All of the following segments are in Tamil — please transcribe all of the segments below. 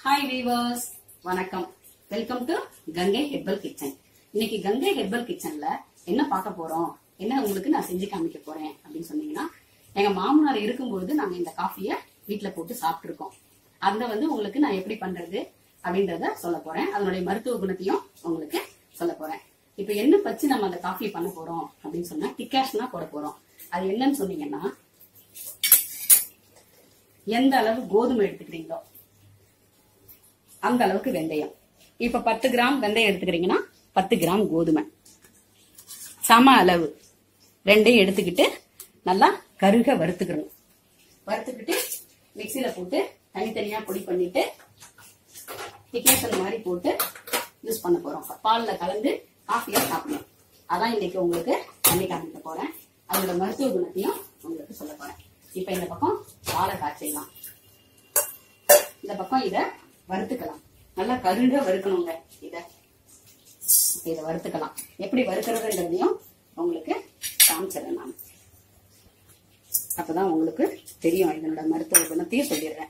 ஹாய் வீவர்ஸ் வணக்கம் welcome to Gangai herbal kitchen இன்னைக்கு கங்கை ஹெர்பல் கிச்சன்ல என்ன பார்க்க போறோம் என்ன உங்களுக்கு நான் செஞ்சு காமிக்க போறேன் அப்படின்னு சொன்னீங்கன்னா எங்க மாமனார் இருக்கும்போது நாங்க இந்த காஃபியை வீட்ல போட்டு சாப்பிட்டுருக்கோம் அந்த வந்து உங்களுக்கு நான் எப்படி பண்றது அப்படின்றத சொல்ல போறேன் அதனுடைய மருத்துவ குணத்தையும் உங்களுக்கு சொல்ல போறேன் இப்ப என்ன வச்சு நம்ம அந்த காஃபி பண்ண போறோம் அப்படின்னு சொன்னா டிகாஷனா போட போறோம் அது என்னன்னு சொன்னீங்கன்னா எந்த அளவு கோதுமை எடுத்துக்கிறீங்களோ அந்த அளவுக்கு வெந்தயம் இப்ப பத்து கிராம் வெந்தயம் எடுத்துக்கிறீங்கன்னா பத்து கிராம் கோதுமை சம அளவு ரெண்டையும் எடுத்துக்கிட்டு நல்லா கருக வறுத்துக்கணும் வறுத்துக்கிட்டு மிக்சியில போட்டு தனித்தனியா பொடி பண்ணிட்டு டிகேஷன் மாதிரி போட்டு யூஸ் பண்ண போறோம் பால்ல கலந்து காஃபியா சாப்பிடணும் அதான் இன்னைக்கு உங்களுக்கு பண்ணி காமிக்க போறேன் அதோட மருத்துவ குணத்தையும் உங்களுக்கு சொல்ல போறேன் இப்ப இந்த பக்கம் பாலை காய்ச்சிடலாம் இந்த பக்கம் இத வறுத்துக்கலாம் நல்லா கருக வறுக்கணுங்க இத இத வறுத்துக்கலாம் எப்படி வறுக்கிறதுன்றதையும் உங்களுக்கு காமிச்சிடுறேன் நான் அப்பதான் உங்களுக்கு தெரியும் இதனோட மருத்துவ குணத்தையும் சொல்லிடுறேன்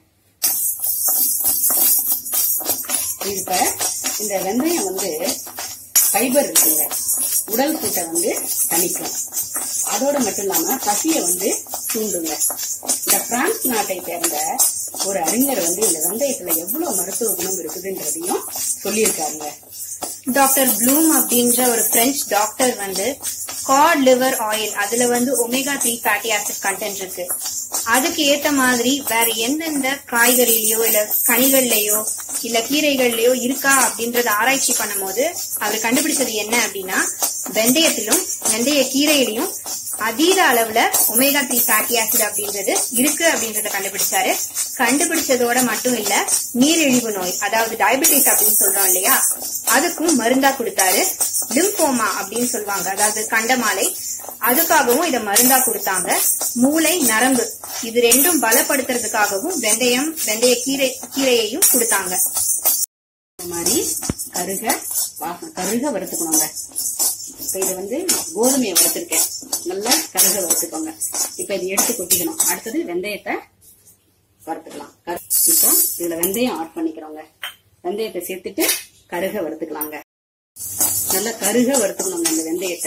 இப்ப இந்த வெந்தயம் வந்து ஃபைபர் இருக்குங்க உடல் சூட்டை வந்து தணிக்கும் அதோட மட்டும் இல்லாம பசியை வந்து தூண்டுங்க இந்த பிரான்ஸ் நாட்டை சேர்ந்த ஒரு அறிஞர் வந்து இந்த வெந்தயத்துல எவ்வளவு மருத்துவ குணம் இருக்குதுன்றதையும் சொல்லியிருக்காருங்க டாக்டர் ப்ளூம் அப்படின்ற ஒரு பிரெஞ்சு டாக்டர் வந்து காட் லிவர் ஆயில் அதுல வந்து omega three fatty acid content இருக்கு அதுக்கு ஏத்த மாதிரி வேற எந்தெந்த காய்கறிலயோ இல்ல கனிகள்லயோ இல்ல கீரைகள்லயோ இருக்கா அப்படின்றத ஆராய்ச்சி பண்ணும்போது அவர் கண்டுபிடிச்சது என்ன அப்படின்னா வெந்தயத்திலும் வெந்தய கீரையிலையும் அதீத அளவுல ஒமேகா த்ரீ ஃபேட்டி ஆசிட் அப்படின்றது இருக்கு அப்படின்றத கண்டுபிடிச்சாரு கண்டுபிடிச்சதோட மட்டும் இல்ல நீரிழிவு நோய் அதாவது டயபெட்டிஸ் அப்படின்னு சொல்றோம் இல்லையா அதுக்கும் மருந்தா கொடுத்தாரு லிம்போமா அப்படின்னு சொல்லுவாங்க அதாவது கண்டமாலை அதுக்காகவும் இத மருந்தா கொடுத்தாங்க மூளை நரம்பு இது ரெண்டும் பலப்படுத்துறதுக்காகவும் வெந்தயம் வெந்தய கீரை கீரையையும் கொடுத்தாங்க இந்த மாதிரி கருக வாசம் கருக வறுத்துக்கணுங்க இப்ப இது வந்து கோதுமையை வறுத்திருக்கேன் நல்லா கருக வறுத்துக்கோங்க இப்ப இது எடுத்து கொட்டிக்கணும் அடுத்தது வெந்தயத்தை வறுத்துக்கலாம் கரு- இப்போ இதுல வெந்தயம் ஆட் பண்ணிக்கிறோங்க வெந்தயத்தை சேர்த்துட்டு கருக வறுத்துக்கலாங்க நல்லா கருக வறுத்துக்கணுங்க இந்த வெந்தயத்தை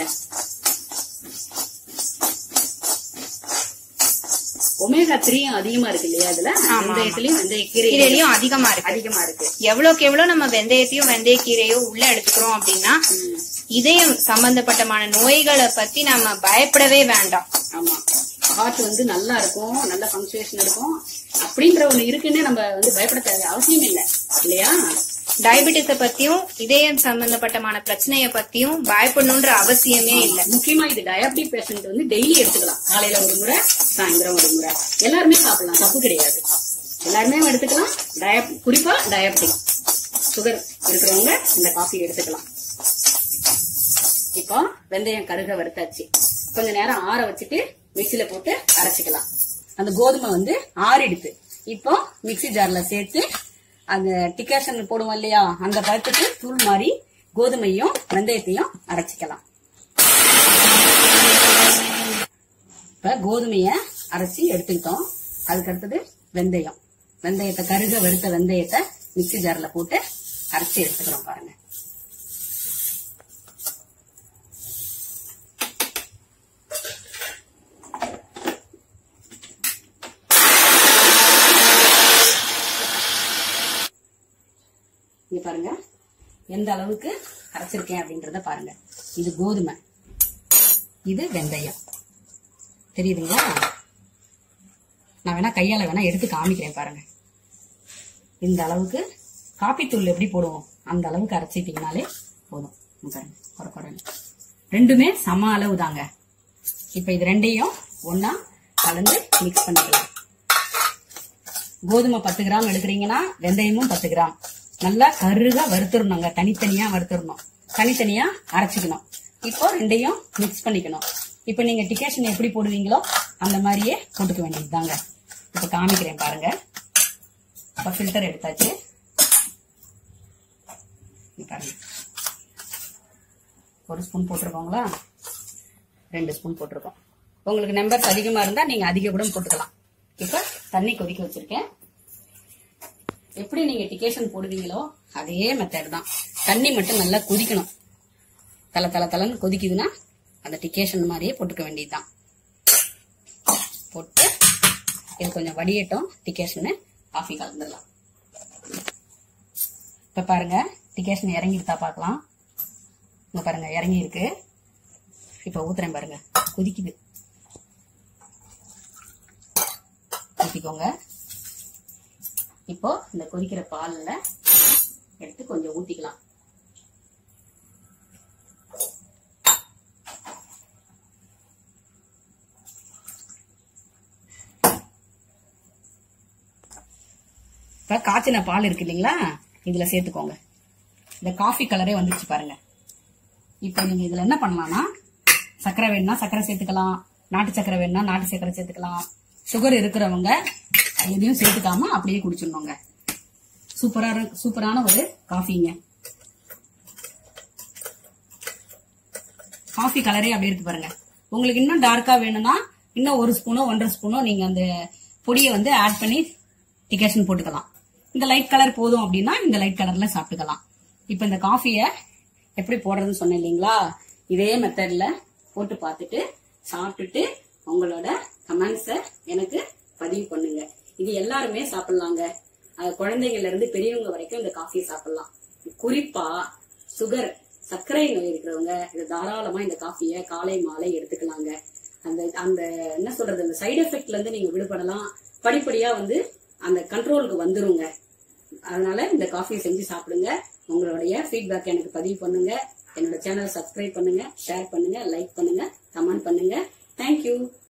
ஒமேகா த்ரீயும் அதிகமா இருக்கு இல்லையா இதுல ஆமா. வெந்தயத்திலயும் வெந்தய கீரை கீரையிலயும் அதிகமா இருக்கு அதிகமா இருக்கு எவ்வளவுக்கு எவ்வளவு நம்ம வெந்தயத்தையும் வெந்தய கீரையோ உள்ள எடுத்துக்கிறோம் அப்படின்னா ம். இதயம் சம்பந்தப்பட்டமான நோய்களை பத்தி நம்ம பயப்படவே வேண்டாம் ஆமா ஹார்ட் வந்து நல்லா இருக்கும் நல்ல ஃபங்க்ஷன் இருக்கும் அப்படின்ற ஒண்ணு இருக்குன்னு நம்ம வந்து பயப்பட தேவை அவசியம் இல்ல இல்லையா டயபெட்டிஸ பத்தியும் இதயம் சம்பந்தப்பட்டமான பிரச்சனைய பத்தியும் பயப்படணும்ன்ற அவசியமே இல்ல முக்கியமா இது டயபிட்டிக் பேஷண்ட் வந்து டெய்லி எடுத்துக்கலாம் காலையில ஒரு முறை சாயந்தரம் ஒரு முறை எல்லாருமே சாப்பிடலாம் தப்பு கிடையாது எல்லாருமே எடுத்துக்கலாம் டய குறிப்பா டயபிட்டிக் சுகர் இருக்கிறவங்க இந்த காஃபி எடுத்துக்கலாம் இப்போ வெந்தயம் கருக வறுத்தாச்சு கொஞ்ச நேரம் ஆற வச்சுட்டு மிக்சியில போட்டு அரைச்சிக்கலாம் அந்த கோதுமை வந்து ஆறிடுது இப்போ மிக்ஸி ஜார்ல சேர்த்து அந்த டிகாஷன் போடுவோம் இல்லையா அந்த பழத்துக்கு தூள் மாதிரி கோதுமையும் வெந்தயத்தையும் அரைச்சிக்கலாம் இப்ப கோதுமைய அரைச்சி எடுத்துக்கிட்டோம் அதுக்கு அடுத்தது வெந்தயம் வெந்தயத்தை கருக வறுத்த வெந்தயத்தை மிக்ஸி ஜார்ல போட்டு அரைச்சி எடுத்துக்கிறோம் பாருங்க இங்க பாருங்க எந்த அளவுக்கு அரைச்சிருக்கேன் அப்படின்றத பாருங்க இது கோதுமை இது வெந்தயம் தெரியுதுங்களா நான் வேணா கையால வேணா எடுத்து காமிக்கிறேன் பாருங்க இந்த அளவுக்கு காப்பி தூள் எப்படி போடுவோம் அந்த அளவுக்கு அரைச்சிட்டீங்கனாலே போதும் இங்க பாருங்க குறை குறைன்னு. ரெண்டுமே சம அளவு தாங்க இப்ப இது ரெண்டையும் ஒண்ணா கலந்து மிக்ஸ் பண்ணிக்கலாம் கோதுமை பத்து கிராம் எடுக்கிறீங்கன்னா வெந்தயமும் பத்து கிராம் நல்லா கருகா வறுத்துடணுங்க தனித்தனியா வறுத்துடணும் தனித்தனியா அரைச்சிக்கணும் இப்போ ரெண்டையும் மிக்ஸ் பண்ணிக்கணும் இப்போ நீங்க டிகேஷன் எப்படி போடுவீங்களோ அந்த மாதிரியே போட்டுக்க வேண்டியதுதாங்க இப்போ காமிக்கிறேன் பாருங்க இப்போ ஃபில்டர் எடுத்தாச்சு இங்க பாருங்க ஒரு ஸ்பூன் போட்டிருக்கோங்களா ரெண்டு ஸ்பூன் போட்டிருக்கோம் உங்களுக்கு நம்பர்ஸ் அதிகமா இருந்தா நீங்க அதிக கூட போட்டுக்கலாம் இப்ப தண்ணி கொதிக்க வச்சிருக்கேன் எப்படி நீங்க டிகேஷன் போடுவீங்களோ அதே மெத்தட் தான் தண்ணி மட்டும் நல்லா கொதிக்கணும் தல தல தலன்னு கொதிக்குதுன்னா அந்த டிகேஷன் மாதிரியே போட்டுக்க வேண்டியதுதான் போட்டு இது கொஞ்சம் வடியட்டும் டிகேஷனு காஃபி கலந்துடலாம் இப்ப பாருங்க டிகேஷன் இறங்கிருத்தா பார்க்கலாம் இங்க பாருங்க இறங்கி இருக்கு இப்ப ஊத்துறேன் பாருங்க கொதிக்குது ஊத்திக்கோங்க இப்போ இந்த கொதிக்கிற பால்ல எடுத்து கொஞ்சம் ஊத்திக்கலாம் இப்ப காய்ச்சின பால் இருக்கு இல்லைங்களா இதுல சேர்த்துக்கோங்க இந்த காஃபி கலரே வந்துருச்சு பாருங்க இப்போ நீங்க இதுல என்ன பண்ணலாம்னா சர்க்கரை வேணும்னா சர்க்கரை சேர்த்துக்கலாம் நாட்டு சர்க்கரை வேணும்னா நாட்டு சர்க்கரை சேர்த்துக்கலாம் சுகர் இருக்கிறவங்க எதையும் சேர்த்துக்காம அப்படியே குடிச்சிடணுங்க சூப்பரா இரு- சூப்பரான ஒரு காஃபிங்க காஃபி கலரே அப்படியே இருக்கு பாருங்க உங்களுக்கு இன்னும் டார்க்கா வேணும்னா இன்னும் ஒரு ஸ்பூனோ ஒன்றரை ஸ்பூனோ நீங்க அந்த பொடியை வந்து ஆட் பண்ணி டிகேஷன் போட்டுக்கலாம் இந்த லைட் கலர் போதும் அப்படின்னா இந்த லைட் கலர்ல சாப்பிட்டுக்கலாம் இப்போ இந்த காஃபிய எப்படி போடுறதுன்னு சொன்னேன் இல்லைங்களா இதே மெத்தட்ல போட்டு பார்த்துட்டு சாப்பிட்டுட்டு உங்களோட கமெண்ட்ஸை எனக்கு பதிவு பண்ணுங்க இது எல்லாருமே சாப்பிடலாங்க அது குழந்தைங்கள்ல இருந்து பெரியவங்க வரைக்கும் இந்த காஃபியை சாப்பிடலாம் குறிப்பா சுகர் சர்க்கரை நோய் இருக்கிறவங்க இது தாராளமா இந்த காஃபியை காலை மாலை எடுத்துக்கலாங்க அந்த அந்த என்ன சொல்றது அந்த சைடு எஃபெக்ட்ல இருந்து நீங்க விடுபடலாம் படிப்படியா வந்து அந்த கண்ட்ரோலுக்கு வந்துருங்க அதனால இந்த காஃபி செஞ்சு சாப்பிடுங்க உங்களுடைய ஃபீட்பேக் எனக்கு பதிவு பண்ணுங்க என்னோட சேனலை சப்ஸ்கிரைப் பண்ணுங்க ஷேர் பண்ணுங்க லைக் பண்ணுங்க கமெண்ட் பண்ணுங்க தேங்க்யூ